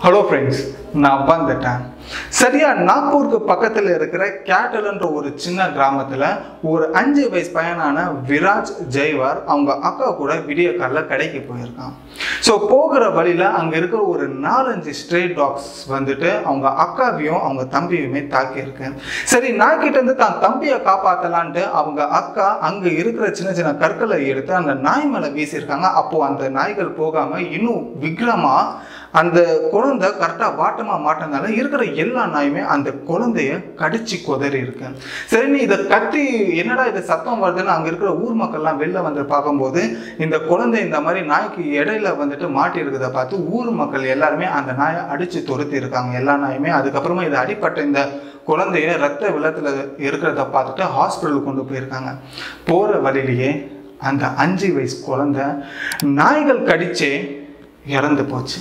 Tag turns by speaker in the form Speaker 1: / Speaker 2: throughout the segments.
Speaker 1: hello friends நான் வந்துட்டேன் சரியா நாக்பூருக்கு பக்கத்தில் இருக்கிற கேட்டல்ன்ற ஒரு சின்ன கிராமத்தில் ஒரு அஞ்சு வயசு பையனான விராஜ் ஜெய்வார் அவங்க அக்கா கூட விடிய காலில் கடைக்கு போயிருக்கான் ஸோ போகிற வழியில் அங்கே இருக்கிற ஒரு நாலஞ்சு ஸ்ட்ரே டாக்ஸ் வந்துட்டு அவங்க அக்காவையும் அவங்க தம்பியுமே தாக்கியிருக்கு சரி நாய்கிட்ட இருந்து தான் தம்பியை காப்பாற்றலான்ட்டு அவங்க அக்கா அங்கே இருக்கிற சின்ன சின்ன கற்களை எடுத்து அந்த நாய் மேலே வீசியிருக்காங்க அப்போது அந்த நாய்கள் போகாமல் இன்னும் விக்ரமாக அந்த குழந்தை கரெக்டாக வாட்டமாக மாட்டினால இருக்கிற எல்லா நாயுமே அந்த குழந்தைய கடிச்சு குதறி இருக்கு சரி நீ இதை கத்தி என்னடா இது சத்தம் வருதுன்னு அங்கே இருக்கிற ஊர் மக்கள்லாம் வெளில வந்து பார்க்கும்போது இந்த குழந்தை இந்த மாதிரி நாய்க்கு இடையில வந்துட்டு மாட்டி இருக்கிறத பார்த்து ஊர் மக்கள் எல்லாருமே அந்த நாயை அடிச்சு துரத்தி இருக்காங்க எல்லா நாயுமே அதுக்கப்புறமா இது அடிப்பட்ட இந்த குழந்தைய ரத்த வெள்ளத்தில் இருக்கிறத பார்த்துட்டு ஹாஸ்பிட்டலுக்கு கொண்டு போயிருக்காங்க போகிற வழியிலேயே அந்த அஞ்சு வயசு குழந்தை நாய்கள் கடிச்சே இறந்து போச்சு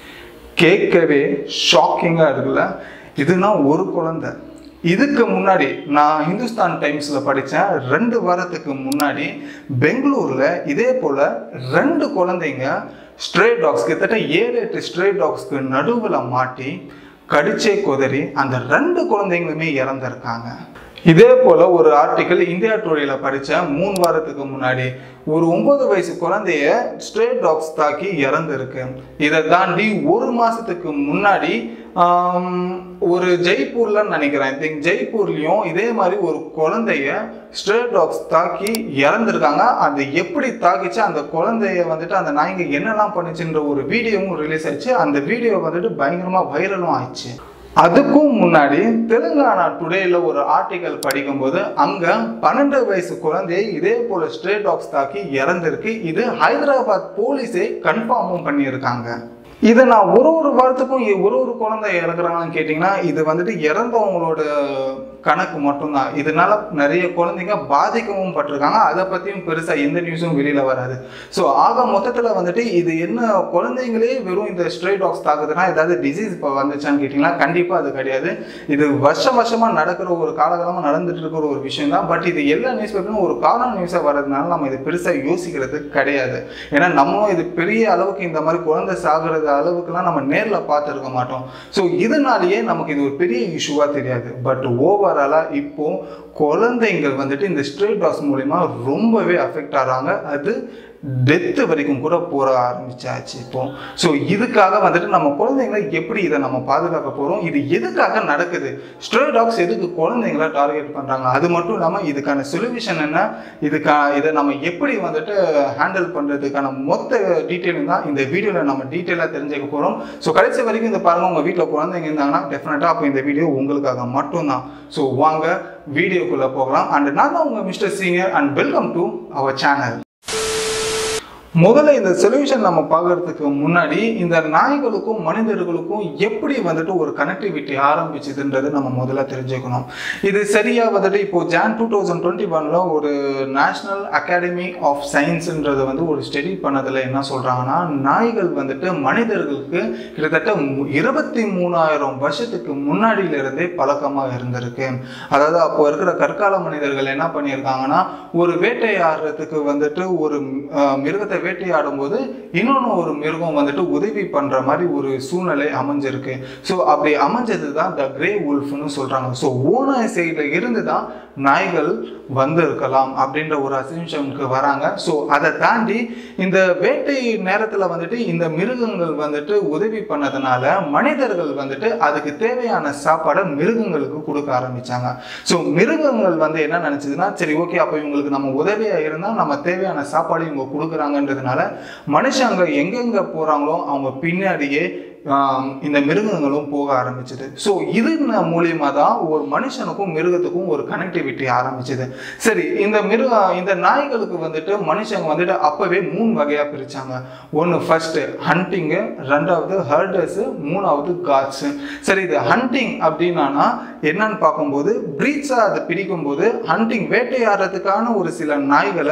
Speaker 1: கேட்கவே ஷாக்கிங்காக இருக்குல்ல இதுனா ஒரு குழந்தை இதுக்கு முன்னாடி நான் ஹிந்துஸ்தான் டைம்ஸில் படித்தேன் ரெண்டு வாரத்துக்கு முன்னாடி பெங்களூரில் இதே போல் ரெண்டு குழந்தைங்க ஸ்ட்ரே டாக்ஸ் கிட்டத்தட்ட ஏழு எட்டு ஸ்ட்ரே டாக்ஸ்க்கு நடுவில் மாட்டி கடிச்சே குதறி அந்த ரெண்டு குழந்தைங்களுமே இறந்துருக்காங்க இதே போல ஒரு ஆர்டிக்கல் இந்தியா டுடேல படிச்ச மூணு வாரத்துக்கு முன்னாடி ஒரு ஒன்பது வயசு குழந்தைய ஸ்ட்ரே டாக்ஸ் தாக்கி இறந்துருக்கு இதை தாண்டி ஒரு மாசத்துக்கு முன்னாடி ஆம், ஒரு ஜெய்ப்பூர்ல நினைக்கிறேன் ஐ திங்க் ஜெய்ப்பூர்லயும் இதே மாதிரி ஒரு குழந்தைய ஸ்ட்ரே டாக்ஸ் தாக்கி இறந்துருக்காங்க அது எப்படி தாக்கிச்சு அந்த குழந்தைய வந்துட்டு அந்த நாய்ங்க என்னெல்லாம் பண்ணுச்சுன்ற ஒரு வீடியோவும் ரிலீஸ் ஆயிடுச்சு அந்த வீடியோ வந்துட்டு பயங்கரமா வைரலும் ஆயிடுச்சு அதுக்கும் முன்னாடி தெலுங்கானா டுடேல ஒரு ஆர்டிக்கல் படிக்கும்போது அங்க பன்னெண்டு வயசு குழந்தையை இதே போல ஸ்ட்ரே டாக்ஸ் தாக்கி இறந்திருக்கு இது ஹைதராபாத் போலீஸே கன்ஃபார்மும் பண்ணியிருக்காங்க இதை நான் ஒரு ஒரு வாரத்துக்கும் இ- ஒரு ஒரு குழந்தை இறக்குறாங்கன்னு கேட்டிங்கன்னா இது வந்துட்டு இறந்தவங்களோட கணக்கு மட்டும்தான் இதனால நிறைய குழந்தைங்க பாதிக்கவும் பட்டிருக்காங்க அதை பற்றியும் பெருசாக எந்த நியூஸும் வெளியில் வராது ஸோ ஆக மொத்தத்தில் வந்துட்டு இது என்ன குழந்தைங்களே வெறும் இந்த ஸ்ட்ரே டாக்ஸ் தாக்குதுன்னா ஏதாவது டிசீஸ் இப்போ வந்துச்சான்னு கேட்டிங்கன்னா கண்டிப்பாக அது கிடையாது இது வருஷம் வருஷமாக நடக்கிற ஒரு காலகாலமாக நடந்துட்டு இருக்கிற ஒரு விஷயம் தான் பட் இது எல்லா நியூஸ் பேப்பரும் ஒரு காலம் நியூஸாக வர்றதுனால நம்ம இது பெருசாக யோசிக்கிறது கிடையாது ஏன்னா நம்மளும் இது பெரிய அளவுக்கு இந்த மாதிரி குழந்தை சாகுறது அளவுக்குலாம் நம்ம நேரில் பார்த்துருக்க மாட்டோம் ஸோ இதனாலேயே நமக்கு இது ஒரு பெரிய இஷ்யூவாக தெரியாது பட் ஓவராலாக இப்போ குழந்தைங்கள் வந்துட்டு இந்த ஸ்ட்ரேட் டாக்ஸ் மூலிமா ரொம்பவே அஃபெக்ட் ஆகிறாங்க அது டெத்து வரைக்கும் கூட போற ஆரம்பிச்சாச்சு இப்போ ஸோ இதுக்காக வந்துட்டு நம்ம குழந்தைங்களை எப்படி இதை நம்ம பாதுகாக்க போகிறோம் இது எதுக்காக நடக்குது ஸ்ட்ரே டாக்ஸ் எதுக்கு குழந்தைங்களை டார்கெட் பண்ணுறாங்க அது மட்டும் இல்லாமல் இதுக்கான சொல்யூஷன் என்ன இதுக்கா இதை நம்ம எப்படி வந்துட்டு ஹேண்டில் பண்ணுறதுக்கான மொத்த டீட்டெயிலும் தான் இந்த வீடியோவில் நம்ம டீட்டெயிலாக தெரிஞ்சுக்க போகிறோம் ஸோ கடைசி வரைக்கும் இந்த பாருங்கள் உங்கள் வீட்டில் குழந்தைங்க இருந்தாங்கன்னா டெஃபினட்டாக அப்போ இந்த வீடியோ உங்களுக்காக மட்டும்தான் ஸோ வாங்க வீடியோக்குள்ளே போகலாம் அண்ட் நான் தான் உங்கள் mister senior and welcome to our channel முதல்ல இந்த சொல்யூஷன் நம்ம பார்க்கறதுக்கு முன்னாடி இந்த நாய்களுக்கும் மனிதர்களுக்கும் எப்படி வந்துட்டு ஒரு கனெக்டிவிட்டி ஆரம்பிச்சதுன்றது நம்ம முதல்ல தெரிஞ்சுக்கணும் இது சரியா வந்துட்டு இப்போ ஜான் டூ தௌசண்ட் டுவெண்ட்டி ஒன்ல ஒரு நேஷனல் அகாடமி ஆஃப் சயின்ஸ்ன்றது வந்து ஒரு ஸ்டடி பண்ணதுல என்ன சொல்றாங்கன்னா நாய்கள் வந்துட்டு மனிதர்களுக்கு கிட்டத்தட்ட மு- இருபத்தி மூணாயிரம் வருஷத்துக்கு முன்னாடியில இருந்தே பழக்கமாக இருந்திருக்கு அதாவது அப்போ இருக்கிற கற்கால மனிதர்கள் என்ன பண்ணியிருக்காங்கன்னா ஒரு வேட்டையாடுறதுக்கு வந்துட்டு ஒரு அஹ், மிருகத்தை வேட்டையாடும் போது இன்னொன்று ஒரு மிருகம் வந்துட்டு உதவி பண்ற மாதிரி ஒரு சூழ்நிலை அமைஞ்சிருக்கு ஸோ அப்படி அமைஞ்சது தான் த கிரே உல்ஃப்னு சொல்றாங்க ஸோ ஓனாய் சைடில் இருந்து தான் நாய்கள் வந்து இருக்கலாம் அப்படின்ற ஒரு அசம்ஷனுக்கு வராங்க ஸோ அதை தாண்டி இந்த வேட்டை நேரத்தில் வந்துட்டு இந்த மிருகங்கள் வந்துட்டு உதவி பண்ணதுனால மனிதர்கள் வந்துட்டு அதுக்கு தேவையான சாப்பாடை மிருகங்களுக்கு கொடுக்க ஆரம்பிச்சாங்க ஸோ மிருகங்கள் வந்து என்ன நினைச்சதுன்னா சரி ஓகே அப்போ இவங்களுக்கு நம்ம உதவியா இருந்தால் நம்ம தேவையான சாப்பாடு இவங்க கொடுக்குறாங்கன்றதுனால மனுஷங்க எங்கெங்க போறாங்களோ அவங்க பின்னாடியே ஆம், இந்த மிருகங்களும் போக ஆரம்பிச்சது ஸோ இது மூலியமா தான் ஒரு மனுஷனுக்கும் மிருகத்துக்கும் ஒரு கனெக்டிவிட்டி ஆரம்பிச்சது சரி இந்த மிருக இந்த நாய்களுக்கு வந்துட்டு மனுஷங்க வந்துட்டு அப்பவே மூணு வகையா பிரிச்சாங்க ஒன்று ஃபர்ஸ்ட் ஹண்டிங்கு ரெண்டாவது ஹர்டர்ஸ் மூணாவது காட்ஸ் சரி இது ஹண்டிங் அப்படின்னா என்னன்னு பார்க்கும்போது பிரீட்ஸாக அதை பிரிக்கும்போது ஹண்டிங் வேட்டையாடுறதுக்கான ஒரு சில நாய்களை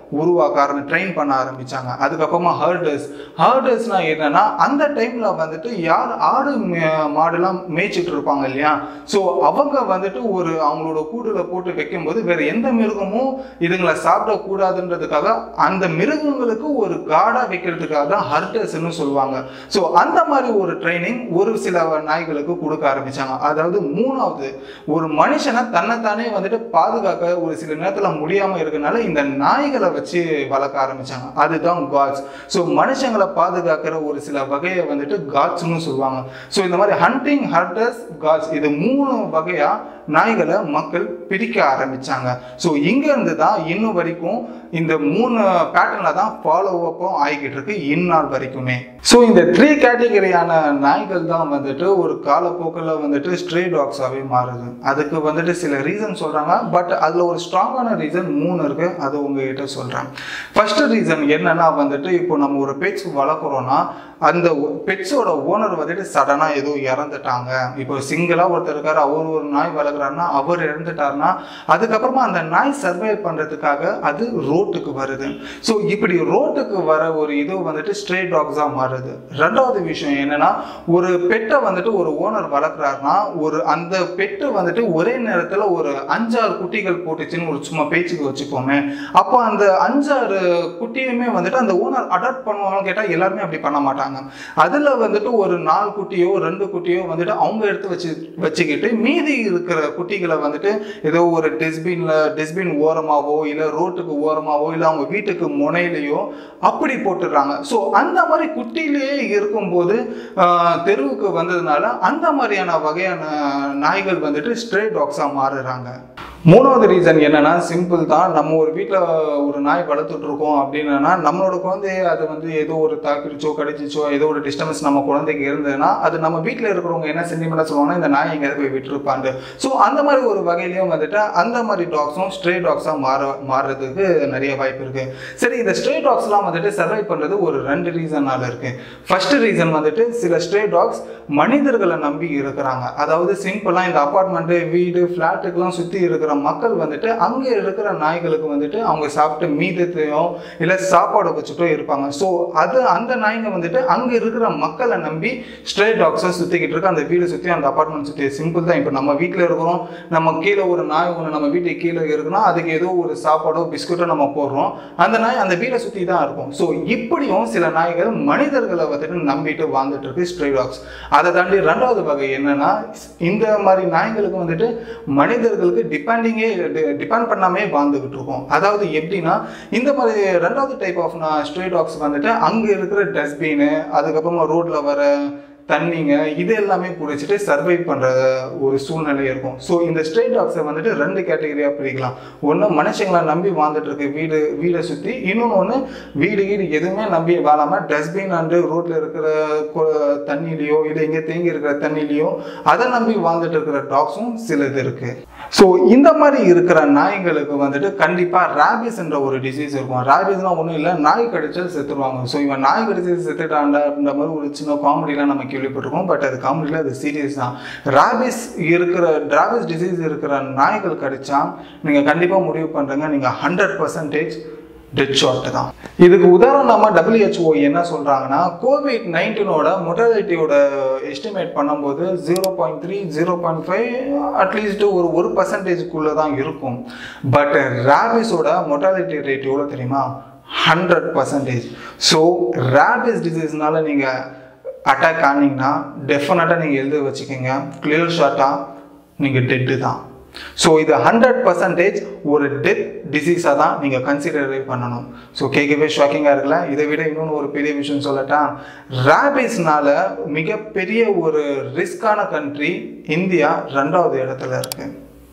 Speaker 1: உருவாக்க ஆரம்பி ட்ரெயின் பண்ண ஆரம்பிச்சாங்க அதுக்கப்புறமா ஹர்டர்ஸ் ஹர்டர்ஸ்னா என்னன்னா அந்த டைம்ல வந்துட்டு யார் ஆடு மே- மாடுலாம் மேய்ச்சிட்டு இருப்பாங்க இல்லையா ஸோ அவங்க வந்துட்டு ஒரு அவங்களோட கூடுல போட்டு வைக்கும்போது வேற எந்த மிருகமும் இதுங்களை சாப்பிடக்கூடாதுன்றதுக்காக அந்த மிருகங்களுக்கு ஒரு காடா வைக்கிறதுக்காக தான் ஹர்டர்ஸ்னு சொல்லுவாங்க ஸோ அந்த மாதிரி ஒரு ட்ரைனிங் ஒரு சில நாய்களுக்கு கொடுக்க ஆரம்பிச்சாங்க அதாவது மூணாவது ஒரு மனுஷனை தன்னைத்தானே வந்துட்டு பாதுகாக்க ஒரு சில நேரத்தில் முடியாம இருக்கனால இந்த நாய்களை வச்சு வளர்க்க ஆரம்பிச்சாங்க அதுதான் காட்ஸ் ஸோ மனுஷங்களை பாதுகாக்கிற ஒரு சில வகையை வந்துட்டு காட்ஸ்னு சொல்லுவாங்க ஸோ இந்த மாதிரி ஹண்டிங் ஹர்டர்ஸ் காட்ஸ் இது மூணு வகையா நாய்களை மக்கள் பிரிக்க ஆரம்பிச்சாங்க ஸோ இங்க இருந்து தான் இன்னும் வரைக்கும் இந்த மூணு பேட்டர்ல தான் ஃபாலோ அப்பும் ஆகிக்கிட்டு இருக்கு இந்நாள் வரைக்குமே ஸோ இந்த த்ரீ கேட்டகரியான நாய்கள் தான் வந்துட்டு ஒரு காலப்போக்கில் வந்துட்டு ஸ்ட்ரே டாக்ஸாகவே மாறுது அதுக்கு வந்துட்டு சில ரீசன் சொல்றாங்க பட் அதுல ஒரு ஸ்ட்ராங்கான ரீசன் மூணு இருக்கு அது உங்ககிட்ட சொல்றேன் ஃபர்ஸ்ட் ரீசன் என்னன்னா வந்துட்டு இப்போ நம்ம ஒரு பெட்ஸ் வளர்க்குறோம்னா அந்த பெட்ஸோட ஓனர் வந்துட்டு சடனாக ஏதோ இறந்துட்டாங்க இப்போ சிங்கிளாக ஒருத்தர் இருக்காரு அவர் ஒரு நாய் வளர்க்குறாருன்னா அவர் இறந்துட்டாருன்னா அதுக்கப்புறமா அந்த நாய் சர்வை பண்ணுறதுக்காக அது ரோட்டுக்கு வருது ஸோ இப்படி ரோட்டுக்கு வர ஒரு இது வந்துட்டு ஸ்ட்ரே டாக்ஸாக மாறுது ரெண்டாவது விஷயம் என்னன்னா ஒரு பெட்டை வந்துட்டு ஒரு ஓனர் வளர்க்குறாருன்னா ஒரு அந்த பெட்டு வந்துட்டு ஒரே நேரத்தில் ஒரு அஞ்சாறு குட்டிகள் போட்டுச்சுன்னு ஒரு சும்மா பேச்சுக்கு வச்சுப்போமே அப்போ அந்த அஞ்சாறு குட்டியுமே வந்துட்டு அந்த ஓனர் அடாப்ட் பண்ணுவாங்கன்னு கேட்டால் எல்லாருமே அப்படி பண்ண மாட்டாங்க அதில் வந்துட்டு ஒரு நாலு குட்டியோ ரெண்டு குட்டியோ வந்துட்டு அவங்க எடுத்து வச்சு வச்சுக்கிட்டு மீதி இருக்கிற குட்டிகளை வந்துட்டு ஏதோ ஒரு டஸ்ட்பின்ல டஸ்ட்பின் ஓரமாவோ இல்லை ரோட்டுக்கு ஓரமாவோ இல்லை அவங்க வீட்டுக்கு முனையிலையோ அப்படி போட்டுடுறாங்க ஸோ அந்த மாதிரி குட்டிலேயே இருக்கும்போது ஆஹ், தெருவுக்கு வந்ததுனால அந்த மாதிரியான வகையான நாய்கள் வந்துட்டு ஸ்ட்ரே டாக்ஸாக மாறுறாங்க மூணாவது ரீசன் என்னன்னா சிம்பிள் தான் நம்ம ஒரு வீட்டில் ஒரு நாய் வளர்த்துட்டு இருக்கோம் அப்படின்னா நம்மளோட குழந்தைய அது வந்து ஏதோ ஒரு தாக்கிடுச்சோ கடிச்சிச்சோ ஏதோ ஒரு டிஸ்டர்பன்ஸ் நம்ம குழந்தைக்கு இருந்ததுன்னா அது நம்ம வீட்டில் இருக்கிறவங்க என்ன சென்டிமெண்ட்டாக சொல்லுவாங்கன்னா இந்த நாய் எங்கேயாவது போய் விட்டுருப்பாண்டு ஸோ அந்த மாதிரி ஒரு வகையிலையும் வந்துட்டு அந்த மாதிரி டாக்ஸும் ஸ்ட்ரே டாக்ஸாக மாற மாறுறதுக்கு நிறைய வாய்ப்பு இருக்கு சரி இந்த ஸ்ட்ரே டாக்ஸ்லாம் வந்துட்டு சர்வை பண்ணுறது ஒரு ரெண்டு ரீசனால இருக்கு ஃபர்ஸ்ட் ரீசன் வந்துட்டு சில ஸ்ட்ரே டாக்ஸ் மனிதர்களை நம்பி இருக்கிறாங்க அதாவது சிம்பிளாக இந்த அப்பார்ட்மெண்ட்டு வீடு ஃப்ளாட்டுக்கெல்லாம் சுற்றி இருக்கிற மக்கள் வந்துட்டு அங்கே இருக்கிற நாய்களுக்கு வந்துட்டு அவங்க சாப்பிட்டு மீதத்தையோ இல்லை சாப்பாடை வச்சுட்டோ இருப்பாங்க ஸோ அது அந்த நாய்ங்க வந்துட்டு அங்கே இருக்கிற மக்களை நம்பி ஸ்ட்ரே டாக்ஸை சுற்றிக்கிட்டு இருக்கு அந்த வீடு சுற்றி அந்த அப்பார்ட்மெண்ட் சுற்றி சிம்பிள் தான் இப்போ நம்ம வீட்டில் இருக்கிறோம் நம்ம கீழே ஒரு நாய் ஒன்று நம்ம வீட்டுக்கு கீழே இருக்குன்னா அதுக்கு ஏதோ ஒரு சாப்பாடோ பிஸ்கட்டோ நம்ம போடுறோம் அந்த நாய் அந்த வீடை சுற்றி தான் இருக்கும் ஸோ இப்படியும் சில நாய்கள் மனிதர்களை வந்துட்டு நம்பிட்டு வாழ்ந்துட்டு இருக்கு ஸ்ட்ரே டாக்ஸ் அதை தாண்டி ரெண்டாவது வகை என்னன்னா இந்த மாதிரி நாய்களுக்கு வந்துட்டு மனிதர்களுக்கு டிபெண்டிங்கே டிபெண்ட் பண்ணாமே வாழ்ந்துகிட்டு இருக்கோம் அதாவது எப்படின்னா இந்த மாதிரி ரெண்டாவது டைப் ஆஃப் ஸ்ட்ரே டாக்ஸ் வந்துட்டு அங்கே இருக்கிற டஸ்ட்பின்னு அதுக்கப்புறமா ரோட்ல வர தண்ணிங்க இது எல்லாமே குடிச்சிட்டு சர்வை பண்ணுற ஒரு சூழ்நிலை இருக்கும் ஸோ இந்த ஸ்ட்ரே டாக்ஸை வந்துட்டு ரெண்டு கேட்டகரியாக பிரிக்கலாம் ஒன்று மனுஷங்களை நம்பி வாழ்ந்துட்டு இருக்கு வீடு வீடை சுற்றி இன்னொன்று ஒன்று வீடு வீடு எதுவுமே நம்பி வாழாமல் டஸ்ட்பின் அண்டு ரோட்டில் இருக்கிற கொ- தண்ணிலையோ இல்லை இங்கே தேங்கி இருக்கிற தண்ணிலையோ அதை நம்பி வாழ்ந்துட்டு இருக்கிற டாக்ஸும் சிலது இருக்கு ஸோ இந்த மாதிரி இருக்கிற நாய்களுக்கு வந்துட்டு கண்டிப்பாக ரேபிஸ்ன்ற ஒரு டிசீஸ் இருக்கும் ரேபிஸ்னால் ஒன்றும் இல்லை நாய் கடிச்சா செத்துருவாங்க ஸோ இவன் நாய் கடிச்சு செத்துட்டாண்டான்ற மாதிரி ஒரு சின்ன காமெடிலாம் நம்ம கேள்விப்பட்டிருக்கோம் பட் அது காமெடியில் அது சீரியஸ் தான் ரேபிஸ் இருக்கிற ரேபிஸ் டிசீஸ் இருக்கிற நாய்கள் கடிச்சா நீங்கள் கண்டிப்பாக முடிவு பண்ணுறங்க நீங்கள் ஹண்ட்ரட் பர்சன்டேஜ் டெட் ஷாட் தான் இதுக்கு உதாரணமா WHO என்ன சொல்றாங்கன்னா கோவிட் நைன்டீனோட மொட்டாலிட்டியோட எஸ்டிமேட் பண்ணும்போது zero point three zero point five at least ஒரு ஒரு பர்சன்டேஜ்க்குள்ளே தான் இருக்கும் பட் ரேபிஸோட மொட்டாலிட்டி ரேட் எவ்வளோ தெரியுமா ஹண்ட்ரட் பர்சன்டேஜ் ஸோ ரேபிஸ் டிசீஸ்னால நீங்கள் அட்டாக் ஆனீங்கன்னா டெஃபினட்டாக நீங்கள் எழுதி வச்சுக்கோங்க கிளியர் ஷாட்டாக நீங்கள் டெட்டு தான் ஸோ இது ஹண்ட்ரட் பர்சன்டேஜ் ஒரு டெத் டிசீஸாக தான் நீங்கள் கன்சிடரே பண்ணணும் ஸோ கேட்கவே ஷாக்கிங்காக இருக்குல்ல இதை விட இன்னொன்று ஒரு பெரிய விஷயம் சொல்லட்டா ரேபிஸ்னால மிகப்பெரிய ஒரு ரிஸ்கான கண்ட்ரி இந்தியா ரெண்டாவது இடத்துல இருக்கு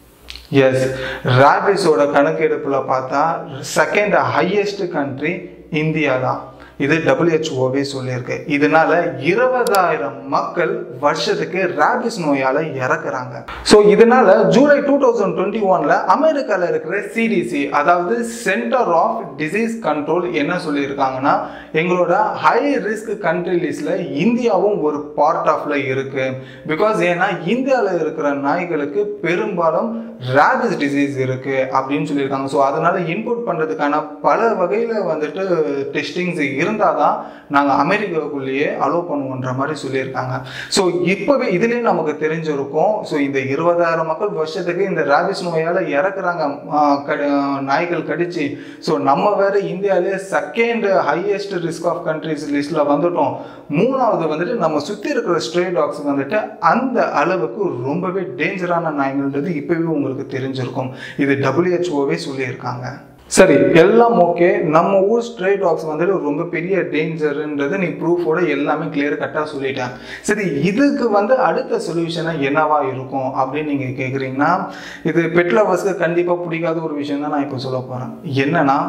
Speaker 1: எஸ் ரேபிஸோட கணக்கெடுப்பில் பார்த்தா செகண்ட் ஹையஸ்ட் கண்ட்ரி இந்தியா தான் இது டபிள்யூஹெச்ஓவே சொல்லியிருக்கு இதனால இருபதாயிரம் மக்கள் வருஷத்துக்கு ரேபிஸ் நோயால இறக்குறாங்க ஸோ இதனால ஜூலை டூ தௌசண்ட் டுவெண்ட்டி ஒன்ல அமெரிக்கால இருக்கிற சிடிசி அதாவது சென்டர் ஆஃப் டிசீஸ் கண்ட்ரோல் என்ன சொல்லியிருக்காங்கன்னா எங்களோட ஹை ரிஸ்க் கண்ட்ரி லிஸ்ட்ல இந்தியாவும் ஒரு பார்ட் ஆஃப்ல இருக்கு பிகாஸ் ஏன்னா இந்தியாவில் இருக்கிற நாய்களுக்கு பெரும்பாலும் ரேபிஸ் டிசீஸ் இருக்கு அப்படின்னு சொல்லியிருக்காங்க ஸோ அதனால இன்புட் பண்றதுக்கான பல வகையில வந்துட்டு டெஸ்டிங்ஸ் இருந்தால் தான் நாங்கள் அமெரிக்காவுக்குள்ளேயே அலோவ் பண்ணுவோன்ற மாதிரி சொல்லியிருக்காங்க ஸோ இப்போவே இதுலேயே நமக்கு தெரிஞ்சிருக்கும் ஸோ இந்த இருபதாயிரம் மக்கள் வருஷத்துக்கு இந்த ரேபிஸ் நோயால் இறக்குறாங்க ஆஹ் கடி- நாய்கள் கடிச்சு ஸோ நம்ம வேற இந்தியாவிலே second highest risk of countries லிஸ்ட்ல வந்துட்டோம் மூணாவது வந்துட்டு நம்ம சுற்றி இருக்கிற ஸ்ட்ரே டாக்ஸ் வந்துட்டு அந்த அளவுக்கு ரொம்பவே டேஞ்சரான நாய்கள்ன்றது இப்போவே உங்களுக்கு தெரிஞ்சிருக்கும் இது டபிள்யூஹெச்ஓவே சொல்லியிருக்காங்க சரி எல்லாம் ஓகே நம்ம ஊர் ஸ்ட்ரே டாக்ஸ் வந்துட்டு ரொம்ப பெரிய டேஞ்சர்ன்றது நீ ப்ரூஃபோட எல்லாமே கிளியர் கட்டாக சொல்லிட்டேன் சரி இதுக்கு வந்து அடுத்த சொல்யூஷனாக என்னவா இருக்கும் அப்படின்னு நீங்கள் கேட்குறீங்கன்னா இது பெட் லவர்ஸ்க்கு கண்டிப்பாக பிடிக்காத ஒரு விஷயம் தான் நான் இப்போ சொல்ல போகிறேன் என்னன்னா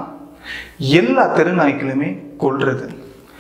Speaker 1: எல்லா தெருநாய்க்களுமே கொல்றது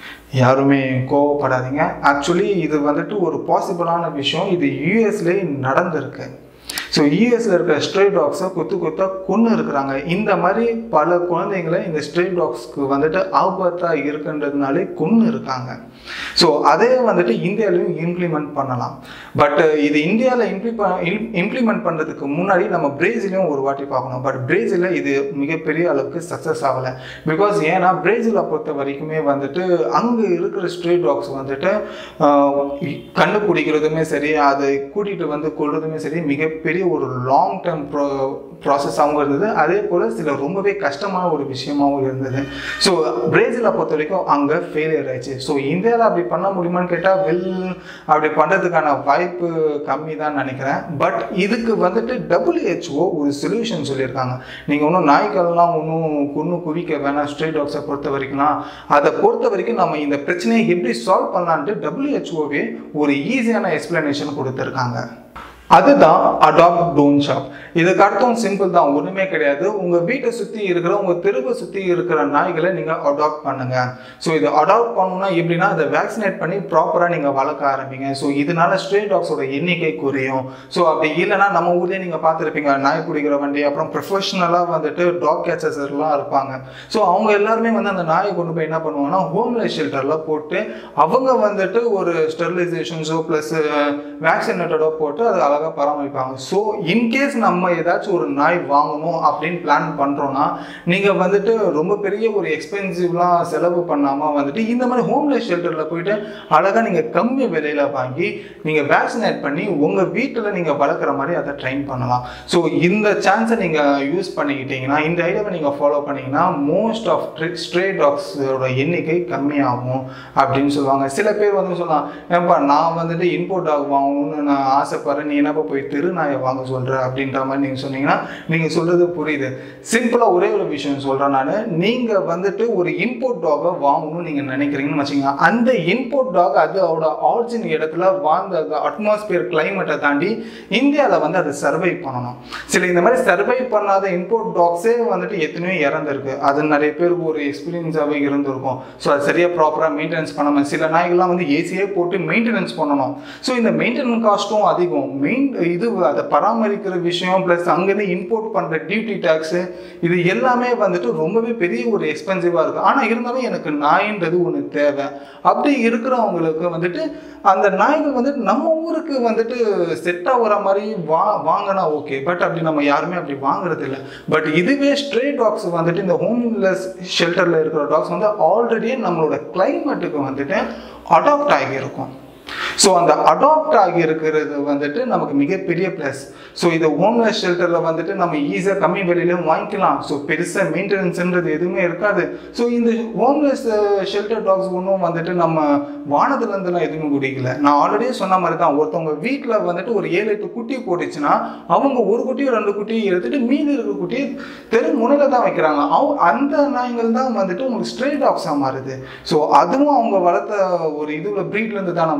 Speaker 1: யாருமே கோவப்படாதீங்க ஆக்சுவலி இது வந்துட்டு ஒரு பாசிபிளான விஷயம் இது யூஎஸ்லேயே நடந்திருக்கு ஸோ யூஎஸ்ல இருக்கிற ஸ்ட்ரே டாக்ஸை கொத்து கொத்தா கொன்று இருக்கிறாங்க இந்த மாதிரி பல குழந்தைங்களை இந்த ஸ்ட்ரே டாக்ஸ்க்கு வந்துட்டு ஆபத்தாக இருக்குன்றதுனாலே கொன்று இருக்காங்க ஸோ அதே வந்துட்டு இந்தியாவிலையும் இம்ப்ளிமெண்ட் பண்ணலாம் பட் இது இந்தியாவில் இம்ப்ளி இம்ப்ளிமெண்ட் பண்ணுறதுக்கு முன்னாடி நம்ம பிரேசிலையும் ஒரு வாட்டி பார்க்கணும் பட் பிரேசிலில் இது மிகப்பெரிய அளவுக்கு சக்ஸஸ் ஆகலை பிகாஸ் ஏன்னா பிரேசிலை பொறுத்த வரைக்குமே வந்துட்டு அங்கே இருக்கிற ஸ்ட்ரே டாக்ஸ் வந்துட்டு ஆஹ், கண்டுபிடிக்கிறதுமே சரி அதை கூட்டிகிட்டு வந்து கொள்றதுமே சரி மிகப்பெரிய ஒரு லாங் டேர்ம் ப்ரோ ப்ராசஸாகவும் இருந்தது அதே போல் சில ரொம்பவே கஷ்டமான ஒரு விஷயமாகவும் இருந்தது ஸோ பிரேசிலை பொறுத்த வரைக்கும் அங்கே ஃபெயிலியர் ஆயிடுச்சு ஸோ இந்தியாவில் அப்படி பண்ண முடியுமான்னு கேட்டால் வெல் அப்படி பண்ணுறதுக்கான வாய்ப்பு கம்மி தான் நினைக்கிறேன் பட் இதுக்கு வந்துட்டு டபிள்யூஹெச்ஓ ஒரு சொல்யூஷன் சொல்லியிருக்காங்க நீங்கள் ஒன்றும் நாய்க்கள்லாம் ஒன்றும் கொன்று குவிக்க வேணாம் ஸ்ட்ரே டாக்ஸை பொறுத்த வரைக்கும்லாம் அதை பொறுத்த வரைக்கும் நம்ம இந்த பிரச்சனையை எப்படி சால்வ் பண்ணலான்ட்டு டபிள்யூஹெச்ஓவே ஒரு ஈஸியான எக்ஸ்பிளனேஷன் கொடுத்துருக்காங்க அதுதான் அடாப்ட் டோன் ஷாப் இதுக்கு அர்த்தம் சிம்பிள் தான் ஒண்ணுமே கிடையாது உங்க வீட்டை சுத்தி இருக்கிற உங்க தெருவை சுத்தி இருக்கிற நாய்களை நீங்க அடாப்ட் பண்ணுங்க ஸோ இதை அடாப்ட் பண்ணணும்னா எப்படின்னா அதை வேக்சினேட் பண்ணி ப்ராப்பரா நீங்க வளர்க்க ஆரம்பிங்க ஸோ இதனால ஸ்ட்ரே டாக்ஸோட எண்ணிக்கை குறையும் ஸோ அப்படி இல்லைன்னா நம்ம ஊர்லயே நீங்க பார்த்துருப்பீங்க நாய் பிடிக்கிற வண்டி அப்புறம் ப்ரொஃபஷனலா வந்துட்டு டாக் கேச்சர்ஸ் எல்லாம் இருப்பாங்க ஸோ அவங்க எல்லாருமே வந்து அந்த நாயை கொண்டு போய் என்ன பண்ணுவாங்கன்னா ஹோம்லெஸ் ஷெல்டர்ல போட்டு அவங்க வந்துட்டு ஒரு ஸ்டெரிலைசேஷன்ஸோ ப்ளஸ் வேக்சினேட்டடோ போட்டு அதை அழகாக பராமரிப்பாங்க ஸோ இன்கேஸ் நம்ம ஏதாச்சும் ஒரு நாய் வாங்கணும் அப்படின்னு பிளான் பண்ணுறோன்னா நீங்கள் வந்துட்டு ரொம்ப பெரிய ஒரு எக்ஸ்பென்சிவ்லாம் செலவு பண்ணாமல் வந்துட்டு இந்த மாதிரி ஹோம்லெஸ் ஷெல்டரில் போயிட்டு அழகாக நீங்கள் கம்மி விலையில் வாங்கி நீங்கள் வேக்சினேட் பண்ணி உங்கள் வீட்டில் நீங்கள் வளர்க்குற மாதிரி அதை ட்ரைன் பண்ணலாம் ஸோ இந்த சான்ஸை நீங்கள் யூஸ் பண்ணிக்கிட்டீங்கன்னா இந்த ஐடியாவை நீங்கள் ஃபாலோ பண்ணீங்கன்னா மோஸ்ட் ஆஃப் ஸ்ட்ரே டாக்ஸோட எண்ணிக்கை கம்மியாகும் அப்படின்னு சொல்லுவாங்க சில பேர் வந்து சொல்லலாம் ஏன்பா நான் வந்துட்டு இன்போர்ட் டாக் வாங்கணும்னு நான் ஆசைப்படுறேன் நீ என்னப்பா போய் தெரு நாயை வாங்க சொல்கிற அப்படின்ற மாதிரி நீங்கள் சொன்னீங்கன்னா நீங்கள் சொல்கிறது புரியுது சிம்பிளாக ஒரே ஒரு விஷயம் சொல்கிறேன் நான் நீங்கள் வந்துட்டு ஒரு இன்போர்ட் டாகை வாங்கணும்னு நீங்கள் நினைக்கிறீங்கன்னு வச்சுக்கோங்க அந்த இன்போர்ட் டாக் அது அதோட ஆரிஜின் இடத்துல வாழ்ந்த அட்மாஸ்பியர் கிளைமேட்டை தாண்டி இந்தியாவில் வந்து அதை சர்வை பண்ணணும் சில இந்த மாதிரி சர்வை பண்ணாத இன்போர்ட் டாக்ஸே வந்துட்டு எத்தனையோ இறந்துருக்கு அது நிறைய பேருக்கு ஒரு எக்ஸ்பீரியன்ஸாகவே இருந்திருக்கும் ஸோ அது சரியாக ப்ராப்பராக மெயின்டெனன்ஸ் பண்ணாமல் சில நாய்கள்லாம் வந்து ஏசியே போட்டு மெயின்டெனன்ஸ் பண்ணணும் ஸோ இந்த மெயின்டெனன்ஸ் காஸ்ட்டும் அதிகம் மெயின் இது அதை பராமரிக்கிற விஷயம் ப்ளஸ் அங்கேருந்து இம்போர்ட் பண்ணுற டியூட்டி டேக்ஸு இது எல்லாமே வந்துட்டு ரொம்பவே பெரிய ஒரு எக்ஸ்பென்சிவாக இருக்குது ஆனால் இருந்தாலும் எனக்கு நாயின்றது ஒன்று தேவை அப்படி இருக்கிறவங்களுக்கு வந்துட்டு அந்த நாய்கள் வந்துட்டு நம்ம ஊருக்கு வந்துட்டு செட் ஆகுற மாதிரி வா வாங்கினா ஓகே பட் அப்படி நம்ம யாருமே அப்படி வாங்குறது இல்லை பட் இதுவே ஸ்ட்ரே டாக்ஸ் வந்துட்டு இந்த ஹோம்லெஸ் ஷெல்டரில் இருக்கிற டாக்ஸ் வந்து ஆல்ரெடி நம்மளோட கிளைமேட்டுக்கு வந்துட்டு அடாப்ட் ஆகியிருக்கும் ஸோ அந்த அடாப்ட் ஆகி இருக்கிறது வந்துட்டு நமக்கு மிகப்பெரிய ப்ளஸ் ஸோ இது ஹோம்லெஸ் ஷெல்டரில் வந்துட்டு நம்ம ஈஸியாக கம்மி விலையிலும் வாங்கிக்கலாம் ஸோ பெருசாக மெயின்டெனன்ஸ்ன்றது எதுவுமே இருக்காது ஸோ இந்த ஹோம்லெஸ் ஷெல்டர் டாக்ஸ் ஒன்றும் வந்துட்டு நம்ம வானத்துலேருந்துலாம் எதுவுமே குடிக்கல நான் ஆல்ரெடி சொன்ன மாதிரி தான் ஒருத்தவங்க வீட்டில் வந்துட்டு ஒரு ஏழு எட்டு குட்டி போட்டுச்சுன்னா அவங்க ஒரு குட்டியோ ரெண்டு குட்டியை எடுத்துட்டு மீதி இருக்கிற குட்டியை தெரு முனையில் தான் வைக்கிறாங்க அவங்க அந்த நாய்கள் தான் வந்துட்டு உங்களுக்கு ஸ்ட்ரே டாக்ஸாக மாறுது ஸோ அதுவும் அவங்க வளர்த்த ஒரு இதுல ப்ரீட்லேருந்து தானே வந்தது ஸோ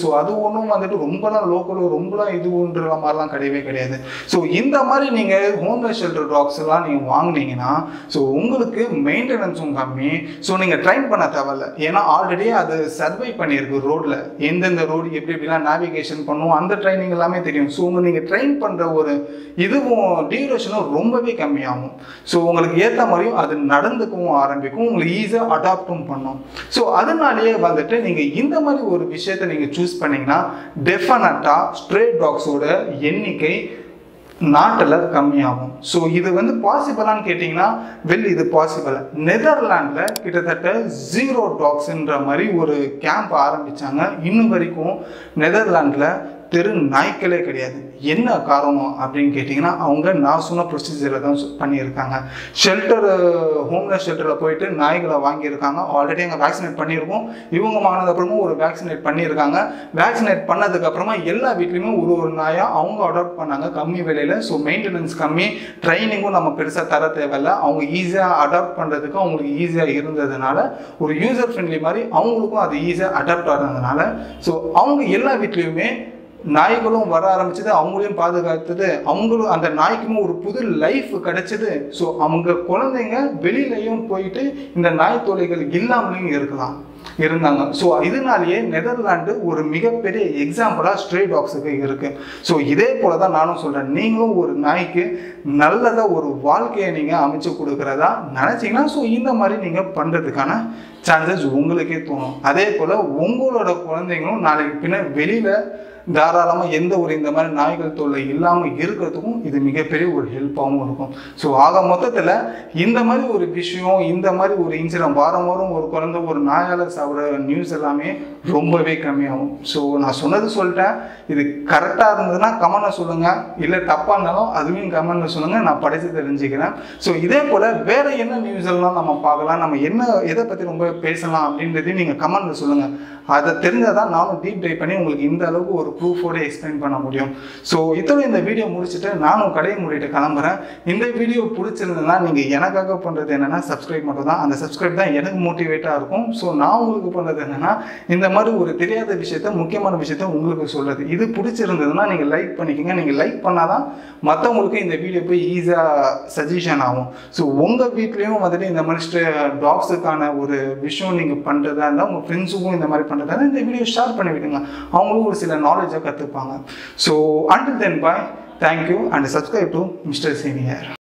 Speaker 1: ஸோ அது ஒன்றும் வந்துட்டு ரொம்பலாம் லோக்கலோ ரொம்பலாம் இதுன்ற மாதிரிலாம் கிடையவே கிடையாது ஸோ இந்த மாதிரி நீங்கள் ஹோம்லெஸ் ஷெல்டர் டாக்ஸ் எல்லாம் நீங்கள் வாங்குனீங்கன்னா ஸோ உங்களுக்கு மெயின்டெனன்ஸும் கம்மி ஸோ நீங்கள் ட்ரைன் பண்ண தேவையில்ல ஏன்னா ஆல்ரெடி அது சர்வை பண்ணியிருக்கு ரோட்டில் எந்தெந்த ரோடு எப்படி எப்படிலாம் நேவிகேஷன் பண்ணும் அந்த ட்ரைனிங் எல்லாமே தெரியும் ஸோ உங்க நீங்கள் ட்ரெயின் பண்ணுற ஒரு இதுவும் டியூரேஷனும் ரொம்பவே கம்மியாகும் ஸோ உங்களுக்கு ஏற்ற மாதிரியும் அது நடந்துக்கவும் ஆரம்பிக்கும் உங்களுக்கு ஈஸியாக அடாப்டும் பண்ணும் ஸோ அதனாலேயே வந்துட்டு நீங்கள் இந்த மாதிரி ஒரு விஷயத்தை நீங்கள் சூஸ் பண்ணீங்கன்னா டெஃபினட்டாக ஸ்ட்ரே டாக்ஸோட எண்ணிக்கை நாட்டில் கம்மியாகும் ஸோ இது வந்து பாசிபிளான்னு கேட்டிங்கன்னா வெல் இது பாசிபிள் நெதர்லாண்டில் கிட்டத்தட்ட ஜீரோ டாக்ஸ்ன்ற மாதிரி ஒரு கேம்ப் ஆரம்பித்தாங்க இன்னும் வரைக்கும் நெதர்லாண்டில் தெரு நாய்க்களே கிடையாது என்ன காரணம் அப்படின்னு கேட்டிங்கன்னா அவங்க நான் சொன்ன ப்ரொசீஜரை தான் சொ- பண்ணியிருக்காங்க ஷெல்டர் ஹோம்லெஸ் ஷெல்டரில் போயிட்டு நாய்களை வாங்கியிருக்காங்க ஆல்ரெடி அங்கே வேக்சினேட் பண்ணியிருக்கோம் இவங்க வாங்கினதுக்கப்புறமும் ஒரு வேக்சினேட் பண்ணியிருக்காங்க வேக்சினேட் பண்ணதுக்கப்புறமா எல்லா வீட்லேயுமே ஒரு ஒரு நாயாக அவங்க அடாப்ட் பண்ணாங்க கம்மி விலையில் ஸோ மெயின்டெனன்ஸ் கம்மி ட்ரைனிங்கும் நம்ம பெருசாக தர தேவையில்ல அவங்க ஈஸியாக அடாப்ட் பண்ணுறதுக்கு அவங்களுக்கு ஈஸியாக இருந்ததுனால ஒரு யூசர் ஃப்ரெண்ட்லி மாதிரி அவங்களுக்கும் அது ஈஸியாக அடாப்ட் ஆனதுனால ஸோ அவங்க எல்லா வீட்லேயுமே நாய்களும் வர ஆரம்பிச்சது அவங்களையும் பாதுகாத்தது அவங்களும் அந்த நாய்க்குமே ஒரு புது லைஃப் கிடைச்சது ஸோ அவங்க குழந்தைங்க வெளியிலையும் போயிட்டு இந்த நாய் தொல்லைகள் இல்லாமலையும் இருக்கலாம் இருந்தாங்க ஸோ இதனாலேயே நெதர்லாண்டு ஒரு மிகப்பெரிய எக்ஸாம்பிளாக ஸ்ட்ரே டாக்ஸுக்கு இருக்கு ஸோ இதே போல தான் நானும் சொல்கிறேன் நீங்களும் ஒரு நாய்க்கு நல்லதாக ஒரு வாழ்க்கையை நீங்கள் அமைச்சு கொடுக்குறதா நினச்சிங்கன்னா ஸோ இந்த மாதிரி நீங்கள் பண்ணுறதுக்கான சான்சஸ் உங்களுக்கே தோணும் அதே போல் உங்களோட குழந்தைங்களும் நாளைக்கு பின்ன வெளியில் தாராளமாக எந்த ஒரு இந்த மாதிரி நாய்கள் தொல்லை இல்லாமல் இருக்கிறதுக்கும் இது மிகப்பெரிய ஒரு ஹெல்ப்பாகவும் இருக்கும் ஸோ ஆக மொத்தத்தில் இந்த மாதிரி ஒரு விஷயம் இந்த மாதிரி ஒரு இன்சிடென்ட் வாரம் வாரம் ஒரு குழந்தை ஒரு நாயால் சாப்பிட்ற நியூஸ் எல்லாமே ரொம்பவே கம்மியாகும் ஸோ நான் சொன்னது சொல்லிட்டேன் இது கரெக்டாக இருந்ததுன்னா கமெண்ட்ல சொல்லுங்கள் இல்லை தப்பாக இருந்தாலும் அதுவும் கமெண்ட்ல சொல்லுங்கள் நான் படித்து தெரிஞ்சுக்கிறேன் ஸோ இதே போல் வேற என்ன நியூஸ் எல்லாம் நம்ம பார்க்கலாம் நம்ம என்ன எதை பற்றி ரொம்ப பேசலாம் அப்படின்றதையும் நீங்கள் கமெண்ட்ல சொல்லுங்கள் அதை தெரிஞ்சால் தான் நானும் டீப் டைப் பண்ணி உங்களுக்கு இந்த அளவுக்கு ஒரு ப்ரூஃபோட எக்ஸ்பிளைன் பண்ண முடியும் ஸோ இதோட இந்த வீடியோ முடிச்சுட்டு நானும் கடையை மூடிட்டு கிளம்புறேன் இந்த வீடியோ பிடிச்சிருந்ததுன்னா நீங்கள் எனக்காக பண்ணுறது என்னென்னா சப்ஸ்கிரைப் மட்டும் தான் அந்த சப்ஸ்கிரைப் தான் எனக்கு மோட்டிவேட்டாக இருக்கும் ஸோ நான் உங்களுக்கு பண்ணுறது என்னென்னா இந்த மாதிரி ஒரு தெரியாத விஷயத்த முக்கியமான விஷயத்த உங்களுக்கு சொல்லுது இது பிடிச்சிருந்ததுன்னா நீங்கள் லைக் பண்ணிக்கோங்க நீங்கள் லைக் பண்ணால் தான் மற்றவங்களுக்கு இந்த வீடியோ போய் ஈஸியாக சஜஷன் ஆகும் ஸோ உங்கள் வீட்லேயும் வந்துட்டு இந்த மாதிரி டாக்ஸுக்கான ஒரு விஷயம் நீங்கள் பண்ணுறதா இருந்தால் உங்கள் ஃப்ரெண்ட்ஸுக்கும் இந்த மாதிரி பண்ணுறதா இருந்தால் இந்த வீடியோ ஷேர் பண்ணி விடுங்க அவங்களும் ஒரு சில நாலேஜை கற்றுப்பாங்க so until then bye thank you and subscribe to mister senior